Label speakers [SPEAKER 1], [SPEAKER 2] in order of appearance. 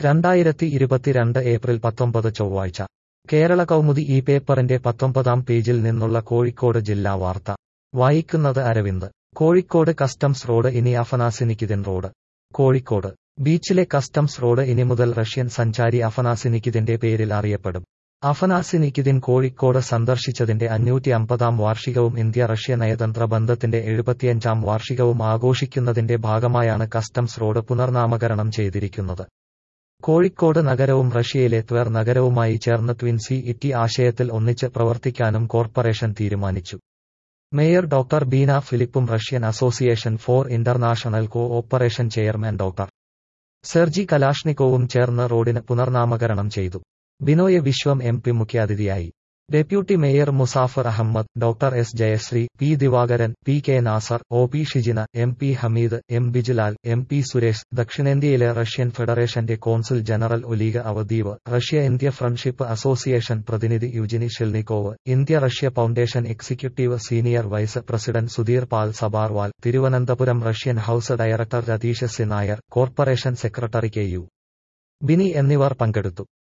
[SPEAKER 1] രണ്ടായിരത്തി ഇരുപത്തിരണ്ട് ഏപ്രിൽ പത്തൊമ്പത് ചൊവ്വാഴ്ച കേരള കൗമുദി ഈ പേപ്പറിന്റെ പത്തൊമ്പതാം പേജിൽ നിന്നുള്ള കോഴിക്കോട് ജില്ലാ വാർത്ത വായിക്കുന്നത് അരവിന്ദ് കോഴിക്കോട് കസ്റ്റംസ് റോഡ് ഇനി അഫനാസിനിക്കിതിൻ റോഡ് കോഴിക്കോട് ബീച്ചിലെ കസ്റ്റംസ് റോഡ് ഇനി മുതൽ റഷ്യൻ സഞ്ചാരി അഫനാസിനിക്കിതിന്റെ പേരിൽ അറിയപ്പെടും അഫനാസിനിക്കിതിൻ കോഴിക്കോട് സന്ദർശിച്ചതിന്റെ അഞ്ഞൂറ്റി അമ്പതാം വാർഷികവും ഇന്ത്യ റഷ്യ നയതന്ത്ര ബന്ധത്തിന്റെ എഴുപത്തിയഞ്ചാം വാർഷികവും ആഘോഷിക്കുന്നതിന്റെ ഭാഗമായാണ് കസ്റ്റംസ് റോഡ് പുനർനാമകരണം ചെയ്തിരിക്കുന്നത് കോഴിക്കോട് നഗരവും റഷ്യയിലെ ത്വർ നഗരവുമായി ചേർന്ന് ട്വിൻ സി ഇറ്റി ആശയത്തിൽ ഒന്നിച്ച് പ്രവർത്തിക്കാനും കോർപ്പറേഷൻ തീരുമാനിച്ചു മേയർ ഡോക്ടർ ബീന ഫിലിപ്പും Russian association for international cooperation chairman doctor Sergey കലാഷ്നിക്കോവും ചേർന്ന് റോഡിന് പുനർനാമകരണം ചെയ്തു ബിനോയ് വിശ്വം എം പി മുഖ്യാതിഥിയായി deputy mayor Musafar Ahammed doctor S Jayasree P Divakaran P K Nasar O P Shijina M P Hameed M Bijilal M P Suresh ദക്ഷിണേന്ത്യയിലെ റഷ്യൻ ഫെഡറേഷന്റെ consul general Oleg Avdeev Russia India friendship association പ്രതിനിധി Yevgeny Shelnikov India Russia foundation executive senior vice president Sudhir Pal Sabharwal Thiruvananthapuram Russian house director Ratheesh C Nair corporation secretary K U Bini എന്നിവർ പങ്കെടുത്തു